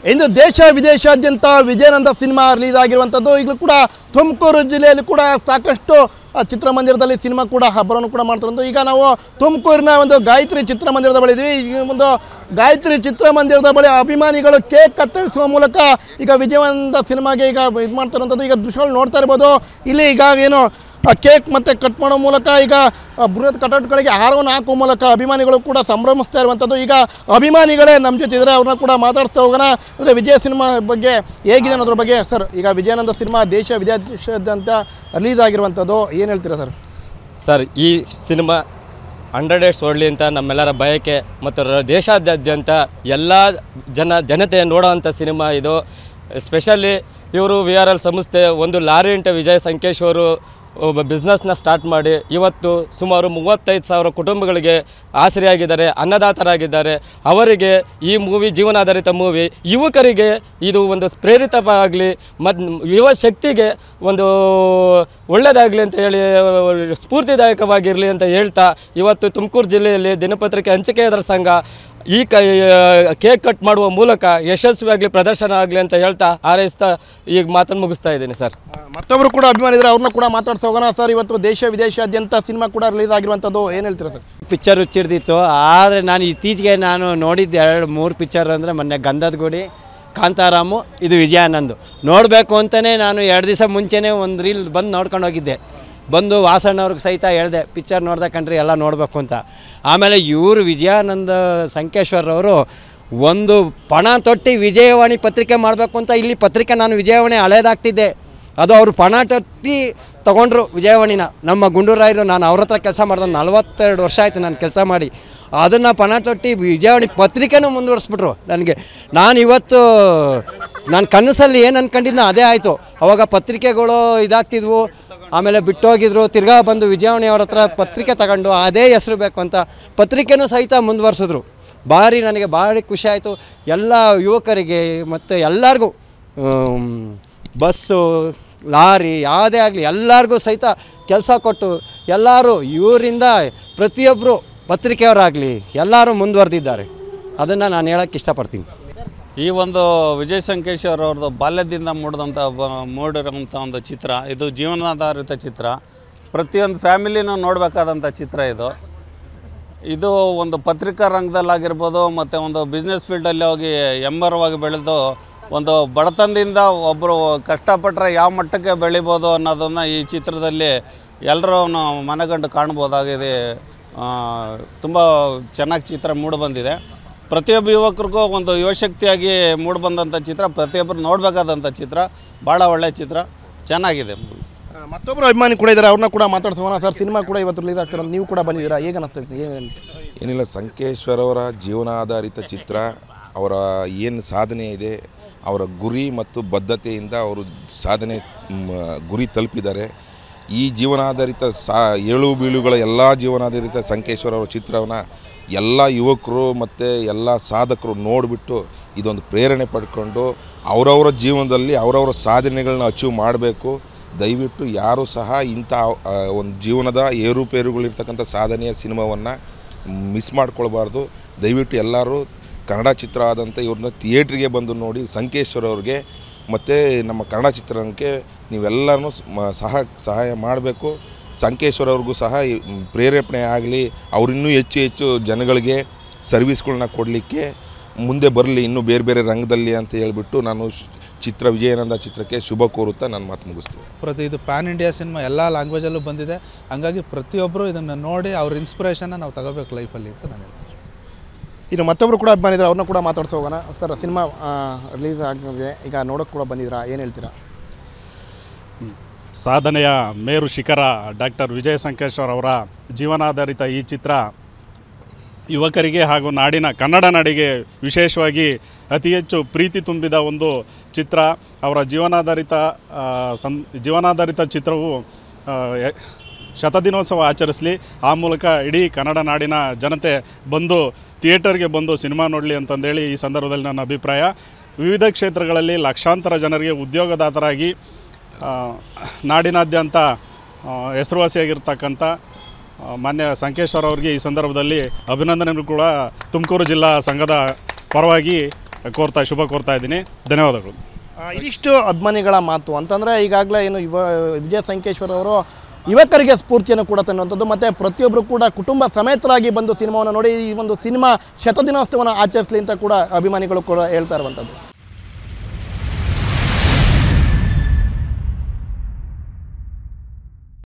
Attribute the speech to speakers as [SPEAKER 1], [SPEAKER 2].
[SPEAKER 1] ಇಂದು ದೇಶ ವಿದೇಶಾದ್ಯಂತ ವಿಜಯನಂದ cinema release ಆಗಿರುವಂಥದ್ದು ಈಗಲೂ ಕೂಡ ತುಮಕೂರು ಜಿಲ್ಲೆಯಲ್ಲಿ ಕೂಡ ಸಾಕಷ್ಟು ಆ, ಚಿತ್ರಮಂದಿರದಲ್ಲಿ ಸಿನಿಮಾ ಕೂಡ ಹಬ್ಬರನ್ನು ಕೂಡ ಮಾಡ್ತಾರಂತ ಈಗ ನಾವು ತುಮಕೂರಿನ ಒಂದು ಗಾಯತ್ರಿ ಚಿತ್ರಮಂದಿರದ ಬಳಿ ಇದ್ದೀವಿ ಈ ಒಂದು ಗಾಯತ್ರಿ ಚಿತ್ರಮಂದಿರದ ಬಳಿ ಅಭಿಮಾನಿಗಳು ಕೇಕ್ ಕತ್ತರಿಸುವ ಮೂಲಕ ಈಗ ವಿಜಯವಂತ ಸಿನಿಮಾಗೆ ಈಗ ಇದು ಮಾಡ್ತಾರಂಥದ್ದು ಈಗ ದೃಶ್ಯಗಳು ನೋಡ್ತಾ ಇರ್ಬೋದು ಇಲ್ಲಿ ಈಗ ಏನು ಆ ಕೇಕ್ ಮತ್ತೆ ಕಟ್ ಮಾಡೋ ಮೂಲಕ ಈಗ ಆ, ಬೃಹತ್ ಕಟೌಟ್ಗಳಿಗೆ ಹಾರವನ್ನು ಹಾಕುವ ಮೂಲಕ ಅಭಿಮಾನಿಗಳು ಕೂಡ ಸಂಭ್ರಮಿಸ್ತಾ ಇರುವಂಥದ್ದು ಈಗ ಅಭಿಮಾನಿಗಳೇ ನಮ್ಮ ಜೊತೆ ಇದ್ದಾರೆ ಅವ್ರನ್ನ ಕೂಡ ಮಾತಾಡ್ತಾ ಹೋಗೋಣ ಅಂದರೆ ವಿಜಯ ಸಿನಿಮಾ ಬಗ್ಗೆ ಹೇಗಿದೆ ಅನ್ನೋದ್ರ ಬಗ್ಗೆ ಸರ್ ಈಗ ವಿಜಯಾನಂದ ಸಿನಿಮಾ ದೇಶ ವಿದೇಶಾದ್ಯಂತ ರಿಲೀಸ್ ಆಗಿರುವಂಥದ್ದು ಏನು ಹೇಳ್ತೀರಾ ಸರ್
[SPEAKER 2] ಸರ್ ಈ ಸಿನಿಮಾ ಹಂಡ್ರೆಡ್ ಡೇಸ್ ಓಡಲಿ ಅಂತ ನಮ್ಮೆಲ್ಲರ ಬಯಕೆ ಮತ್ತು ರ- ದೇಶಾದ್ಯಂತ ಎಲ್ಲ ಜನ ಜನತೆ ನೋಡೋವಂಥ ಸಿನಿಮಾ ಇದು ಸ್ಪೆಷಲಿ ಇವರು ವಿ ಆರ್ ಎಲ್ ಸಂಸ್ಥೆ ಒಂದು ಲಾರಿ ಇಂಟ ವಿಜಯ್ ಸಂಕೇಶ್ ಅವರು ಒಬ್ಬ ಬಿಸ್ನೆಸ್ನ ಸ್ಟಾರ್ಟ್ ಮಾಡಿ ಇವತ್ತು ಸುಮಾರು ಮೂವತ್ತೈದು ಸಾವಿರ ಕುಟುಂಬಗಳಿಗೆ ಆಸರೆಯಾಗಿದ್ದಾರೆ ಅನ್ನದಾತರಾಗಿದ್ದಾರೆ ಅವರಿಗೆ ಈ ಮೂವಿ ಜೀವನಾಧಾರಿತ ಮೂವಿ ಯುವಕರಿಗೆ ಇದು ಒಂದು ಪ್ರೇರಿತವಾಗಲಿ ಮತ್ತು ಯುವ ಶಕ್ತಿಗೆ ಒಂದು ಒಳ್ಳೆಯದಾಗಲಿ ಅಂತ ಹೇಳಿ ಸ್ಫೂರ್ತಿದಾಯಕವಾಗಿರಲಿ ಅಂತ ಹೇಳ್ತಾ ಇವತ್ತು ತುಮಕೂರು ಜಿಲ್ಲೆಯಲ್ಲಿ ದಿನಪತ್ರಿಕೆ ಹಂಚಿಕೆದಾರರ ಸಂಘ ಈ ಕ ಕೇಕ್ ಕಟ್ ಮಾಡುವ ಮೂಲಕ ಯಶಸ್ವಿಯಾಗಲಿ ಪ್ರದರ್ಶನ ಆಗಲಿ ಅಂತ ಹೇಳ್ತಾ ಹಾರೈಸ್ತಾ ಈಗ ಮಾತನ್ನು ಮುಗಿಸ್ತಾ ಇದ್ದೀನಿ ಸರ್
[SPEAKER 1] ಆ, ಮತ್ತೊಬ್ಬರು ಕೂಡ ಅಭಿಮಾನಿ ಇದ್ದಾರೆ ಅವ್ರನ್ನ ಕೂಡ ಮಾತಾಡ್ತಾ ಹೋಗೋಣ ಸರ್ ಇವತ್ತು ದೇಶ ವಿದೇಶಾದ್ಯಂತ ಸಿನಿಮಾ ಕೂಡ ರಿಲೀಸ್ ಆಗಿರುವಂಥದ್ದು ಏನು ಹೇಳ್ತೀರಾ ಸರ್
[SPEAKER 3] ಪಿಕ್ಚರ್ ಹುಚ್ಚಿಡ್ದಿತ್ತು ಆದರೆ ನಾನು ಇತ್ತೀಚೆಗೆ ನಾನು ನೋಡಿದ್ದು ಎರಡು ಮೂರು ಪಿಕ್ಚರ್ ಅಂದರೆ ಮೊನ್ನೆ ಗಂಧದ ಗುಡಿ ಕಾಂತಾರಾಮು ಇದು ವಿಜಯಾನಂದ್ ನೋಡಬೇಕು ಅಂತಲೇ ನಾನು ಎರಡು ದಿವಸ ಮುಂಚೆನೇ ಒಂದು ರೀಲ್ ಬಂದು ನೋಡ್ಕೊಂಡು ಹೋಗಿದ್ದೆ ಬಂದು ವಾಸಣ್ಣವ್ರಿಗೆ ಸಹಿತ ಹೇಳಿದೆ ಪಿಕ್ಚರ್ ನೋಡ್ದೆ ಕಣ್ರಿ ಎಲ್ಲ ನೋಡಬೇಕು ಅಂತ ಆಮೇಲೆ ಇವರು ವಿಜಯಾನಂದ ಸಂಕೇಶ್ವರ್ ಅವರು ಒಂದು ಪಣ ತೊಟ್ಟಿ ವಿಜಯವಾಣಿ ಪತ್ರಿಕೆ ಮಾಡಬೇಕು ಅಂತ ಇಲ್ಲಿ ಪತ್ರಿಕೆ ನಾನು ವಿಜಯವಾಣಿ ಹಳೇದಾಗ್ತಿದ್ದೆ ಅದು ಅವರು ಪಣ ತೊಟ್ಟಿ ತೊಗೊಂಡ್ರು ವಿಜಯವಾಣಿನ ನಮ್ಮ ಗುಂಡೂರಾಯರು ನಾನು ಅವ್ರ ಹತ್ರ ಕೆಲಸ ಮಾಡಿದೆ ನಲ್ವತ್ತೆರಡು ವರ್ಷ ಆಯಿತು ನಾನು ಕೆಲಸ ಮಾಡಿ ಅದನ್ನು ಪಣ ತೊಟ್ಟಿ ವಿಜಯವಾಣಿ ಪತ್ರಿಕೆನೂ ಮುಂದುವರಿಸ್ಬಿಟ್ರು ನನಗೆ ನಾನು ಇವತ್ತು ನಾನು ಕನಸಲ್ಲಿ ಏನು ಅನ್ಕೊಂಡಿದ್ನೋ ಅದೇ ಆಯಿತು ಅವಾಗ ಪತ್ರಿಕೆಗಳು ಇದಾಗ್ತಿದ್ವು ಆಮೇಲೆ ಬಿಟ್ಟೋಗಿದ್ರು ತಿರ್ಗಾ ಬಂದು ವಿಜಯವಾಣಿ ಅವ್ರ ಹತ್ರ ಪತ್ರಿಕೆ ತಗೊಂಡು ಅದೇ ಹೆಸರು ಬೇಕು ಅಂತ ಪತ್ರಿಕೆನೂ ಸಹಿತ ಮುಂದುವರ್ಸಿದ್ರು ಭಾರಿ ನನಗೆ ಭಾರಿ ಖುಷಿ ಆಯಿತು ಎಲ್ಲ ಯುವಕರಿಗೆ ಮತ್ತು ಎಲ್ಲರಿಗೂ ಆಮ್, ಬಸ್ಸು ಲಾರಿ ಯಾವುದೇ ಆಗಲಿ ಎಲ್ಲರಿಗೂ ಸಹಿತ ಕೆಲಸ ಕೊಟ್ಟು ಎಲ್ಲರೂ ಇವರಿಂದ ಪ್ರತಿಯೊಬ್ಬರು ಪತ್ರಿಕೆಯವರಾಗಲಿ ಎಲ್ಲರೂ ಮುಂದುವರೆದಿದ್ದಾರೆ ಅದನ್ನು ನಾನು ಹೇಳೋಕ್ಕೆ ಇಷ್ಟಪಡ್ತೀನಿ
[SPEAKER 4] ಈ ಒಂದು ವಿಜಯ್ ಸಂಕೇಶ್ವರ್ ಅವ್ರದ್ದು ಬಾಲ್ಯದಿಂದ ಮೂಡಿದಂಥ ಬ ಮೂಡಿರೋಂಥ ಒಂದು ಚಿತ್ರ ಇದು ಜೀವನಾಧಾರಿತ ಚಿತ್ರ ಪ್ರತಿಯೊಂದು ಫ್ಯಾಮಿಲಿನೂ ನೋಡಬೇಕಾದಂಥ ಚಿತ್ರ ಇದು ಇದು ಒಂದು ಪತ್ರಿಕಾ ರಂಗದಲ್ಲಾಗಿರ್ಬೋದು ಮತ್ತು ಒಂದು ಬಿಸ್ನೆಸ್ ಫೀಲ್ಡಲ್ಲಿ ಹೋಗಿ ಎಮ್ಮರವಾಗಿ ಬೆಳೆದು ಒಂದು ಬಡತನದಿಂದ ಒಬ್ಬರು ಕಷ್ಟಪಟ್ಟರೆ ಯಾವ ಮಟ್ಟಕ್ಕೆ ಬೆಳಿಬೋದು ಅನ್ನೋದನ್ನು ಈ ಚಿತ್ರದಲ್ಲಿ ಎಲ್ಲರೂ ಮನಗಂಡು ಕಾಣ್ಬೋದಾಗಿದೆ ತುಂಬ ಚೆನ್ನಾಗಿ ಚಿತ್ರ ಮೂಡಿಬಂದಿದೆ ಪ್ರತಿಯೊಬ್ಬ ಯುವಕರಿಗೂ ಒಂದು ಯುವಶಕ್ತಿಯಾಗಿ ಮೂಡಿಬಂದಂಥ ಚಿತ್ರ ಪ್ರತಿಯೊಬ್ಬರು ನೋಡಬೇಕಾದಂಥ ಚಿತ್ರ ಭಾಳ ಒಳ್ಳೆಯ ಚಿತ್ರ ಚೆನ್ನಾಗಿದೆ
[SPEAKER 1] ಆ, ಮತ್ತೊಬ್ಬರು ಅಭಿಮಾನಿ ಕೂಡ ಇದ್ದಾರೆ ಅವ್ರನ್ನ ಕೂಡ ಮಾತಾಡ್ಸೋಣ ಸರ್ ಸಿನಿಮಾ ಕೂಡ ಇವತ್ತು ರಿಲೀಸ್ ಆಗ್ತಾರೆ ನೀವು ಕೂಡ ಬಂದಿದ್ದೀರಾ ಹೇಗೆ ಅನಿಸ್ತೈತೆ ಏನು
[SPEAKER 5] ಏನಿಲ್ಲ ಸಂಕೇಶ್ವರ್ ಅವರ ಜೀವನಾಧಾರಿತ ಚಿತ್ರ ಅವರ ಏನು ಸಾಧನೆ ಇದೆ ಅವರ ಗುರಿ ಮತ್ತು ಬದ್ಧತೆಯಿಂದ ಅವರು ಸಾಧನೆ ಮ್, ಗುರಿ ತಲುಪಿದ್ದಾರೆ ಈ ಜೀವನಾಧಾರಿತ ಸಾ ಏಳು ಬೀಳುಗಳ ಎಲ್ಲ ಜೀವನಾಧಾರಿತ ಸಂಕೇಶ್ವರ ಅವರ ಚಿತ್ರವನ್ನು ಎಲ್ಲ ಯುವಕರು ಮತ್ತು ಎಲ್ಲ ಸಾಧಕರು ನೋಡಿಬಿಟ್ಟು ಇದೊಂದು ಪ್ರೇರಣೆ ಪಡ್ಕೊಂಡು ಅವರವರ ಜೀವನದಲ್ಲಿ ಅವರವರ ಸಾಧನೆಗಳನ್ನ ಅಚೀವ್ ಮಾಡಬೇಕು ದಯವಿಟ್ಟು ಯಾರೂ ಸಹ ಇಂಥ ಆ, ಒಂದು ಜೀವನದ ಏರುಪೇರುಗಳಿರ್ತಕ್ಕಂಥ ಸಾಧನೆಯ ಸಿನಿಮಾವನ್ನು ಮಿಸ್ ಮಾಡ್ಕೊಳ್ಬಾರ್ದು ದಯವಿಟ್ಟು ಎಲ್ಲರೂ ಕನ್ನಡ ಚಿತ್ರ ಆದಂಥ ಇವ್ರನ್ನ ಥಿಯೇಟ್ರಿಗೆ ಬಂದು ನೋಡಿ ಸಂಕೇಶ್ವರ ಅವ್ರಿಗೆ ಮತ್ತು ನಮ್ಮ ಕನ್ನಡ ಚಿತ್ರರಂಗಕ್ಕೆ ನೀವೆಲ್ಲರೂ ಸಹ ಸಹಾಯ ಮಾಡಬೇಕು ಸಂಕೇಶ್ವರ ಅವ್ರಿಗೂ ಸಹ ಈ ಪ್ರೇರೇಪಣೆ ಆಗಲಿ ಅವ್ರಿನ್ನೂ ಹೆಚ್ಚು ಹೆಚ್ಚು ಜನಗಳಿಗೆ ಸರ್ವಿಸ್ಗಳನ್ನ ಕೊಡಲಿಕ್ಕೆ ಮುಂದೆ ಬರಲಿ ಇನ್ನೂ ಬೇರೆ ಬೇರೆ ರಂಗದಲ್ಲಿ ಅಂತ ಹೇಳ್ಬಿಟ್ಟು ನಾನು ಶ್- ಚಿತ್ರ ವಿಜಯಾನಂದ ಚಿತ್ರಕ್ಕೆ ಶುಭ ಕೋರುತ್ತಾ ನಾನು ಮಾತು ಮುಗಿಸ್ತೀನಿ
[SPEAKER 6] ಪ್ರತಿ ಇದು ಪ್ಯಾನ್ ಇಂಡಿಯಾ ಸಿನಿಮಾ ಎಲ್ಲ ಲ್ಯಾಂಗ್ವೇಜಲ್ಲೂ ಬಂದಿದೆ ಹಂಗಾಗಿ ಪ್ರತಿಯೊಬ್ಬರು ಇದನ್ನು ನೋಡಿ ಅವ್ರ ಇನ್ಸ್ಪಿರೇಷನ್ನ ನಾವು ತಗೋಬೇಕು ಲೈಫಲ್ಲಿ ಅಂತ ನಾನು ಹೇಳ್ತೀನಿ
[SPEAKER 1] ಇನ್ನು ಮತ್ತೊಬ್ಬರು ಕೂಡ ಅಭಿಮಾನಿ ಇದ್ದಾರೆ ಅವ್ರನ್ನ ಕೂಡ ಮಾತಾಡ್ತಾ ಹೋಗೋಣ ಸರ್ ಸಿನಿಮಾ ರಿಲೀಸ್ ಆಗಿದೆ ಈಗ ನೋಡೋಕ್ಕೆ ಕೂಡ ಬಂದಿದ್ದೀರಾ ಏನು ಹೇಳ್ತೀರಾ
[SPEAKER 7] ಸಾಧನೆಯ ಮೇರು ಶಿಖರ ಡಾಕ್ಟರ್ ವಿಜಯ ಸಂಕೇಶ್ವರ್ ಅವರ ಜೀವನಾಧಾರಿತ ಈ ಚಿತ್ರ ಯುವಕರಿಗೆ ಹಾಗೂ ನಾಡಿನ ಕನ್ನಡ ನಾಡಿಗೆ ವಿಶೇಷವಾಗಿ ಅತಿ ಹೆಚ್ಚು ಪ್ರೀತಿ ತುಂಬಿದ ಒಂದು ಚಿತ್ರ ಅವರ ಜೀವನಾಧಾರಿತ ಆ, ಸಂ ಜೀವನಾಧಾರಿತ ಚಿತ್ರವು ಆ, ಎ- ಶತದಿನೋತ್ಸವ ಆಚರಿಸಲಿ ಆ ಮೂಲಕ ಇಡೀ ಕನ್ನಡ ನಾಡಿನ ಜನತೆ ಬಂದು ಥಿಯೇಟರ್ಗೆ ಬಂದು ಸಿನಿಮಾ ನೋಡಲಿ ಅಂತಂದೇಳಿ ಈ ಸಂದರ್ಭದಲ್ಲಿ ನನ್ನ ಅಭಿಪ್ರಾಯ ವಿವಿಧ ಕ್ಷೇತ್ರಗಳಲ್ಲಿ ಲಕ್ಷಾಂತರ ಜನರಿಗೆ ಉದ್ಯೋಗದಾತರಾಗಿ ಆ, ನಾಡಿನಾದ್ಯಂತ ಆ, ಹೆಸರುವಾಸಿಯಾಗಿರ್ತಕ್ಕಂಥ ಆ, ಮಾನ್ಯ ಸಂಕೇಶ್ವರ ಅವರಿಗೆ ಈ ಸಂದರ್ಭದಲ್ಲಿ ಅಭಿನಂದನೆಗಳು ಕೂಡ ತುಮಕೂರು ಜಿಲ್ಲಾ ಸಂಘದ ಪರವಾಗಿ ಕೋರ್ತಾ ಶುಭ ಕೋರ್ತಾ ಇದ್ದೀನಿ ಧನ್ಯವಾದಗಳು
[SPEAKER 1] ಆ, ಇದಿಷ್ಟು ಅಭಿಮಾನಿಗಳ ಮಾತು ಅಂತಂದರೆ ಈಗಾಗಲೇ ಏನು ಯುವ ವಿಜಯ ಸಂಕೇಶ್ವರ ಅವರು ಯುವಕರಿಗೆ ಸ್ಫೂರ್ತಿಯನ್ನು ಕೂಡ ತನ್ನುವಂಥದ್ದು ಮತ್ತು ಪ್ರತಿಯೊಬ್ಬರು ಕೂಡ ಕುಟುಂಬ ಸಮೇತರಾಗಿ ಬಂದು ಸಿನಿಮಾವನ್ನು ನೋಡಿ ಈ ಒಂದು ಸಿನಿಮಾ ಶತದಿನೋತ್ಸವವನ್ನು ಆಚರಿಸಲಿ ಅಂತ ಕೂಡ ಅಭಿಮಾನಿಗಳು ಕೂಡ ಹೇಳ್ತಾ ಇರುವಂಥದ್ದು